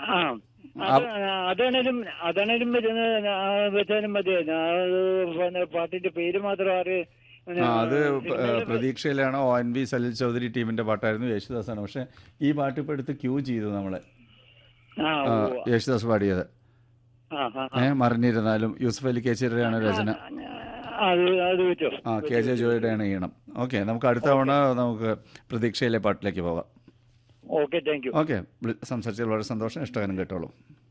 ആ അത് അതാണേലും അതാണേലും വരുന്നത് ആ, വെച്ചാലും മതി ഞാൻ അത് പിന്നെ പാട്ടിന്റെ പേര് മാത്രം ആര് പിന്നെ ആ അത് പ- സിനിമയിലെ- പ്രതീക്ഷയിലാണ് O N V Salil Chowdhury ടീമിന്റെ പാട്ടായിരുന്നു യേശുദാസാണ് പക്ഷെ ഈ പാട്ട് ഇപ്പോൾ എടുത്ത് ക്യൂ ചെയ്തു നമ്മള് ആ ആ, ഓ, യേശുദാസ് പാടിയത് ആ ആ, ആ. ഏഹ് മറിഞ്ഞിരുന്നാലും യൂസഫ് അലി കേച്ചേരിയാണ് രചന അത് അത് വെച്ചോ ആ കെ ജെ ജോയുടെയാണ് ഈണം ഓക്കെ നമുക്ക് അടുത്ത തവണ നമുക്ക് പ്രതീക്ഷയിലെ പാട്ടിലേക്ക് പോകാം ഓക്കെ താങ്ക് യു ഓക്കെ സംസാരിച്ചതിൽ വളരെ സന്തോഷം ഇഷ്ടകാരം കേട്ടോളൂ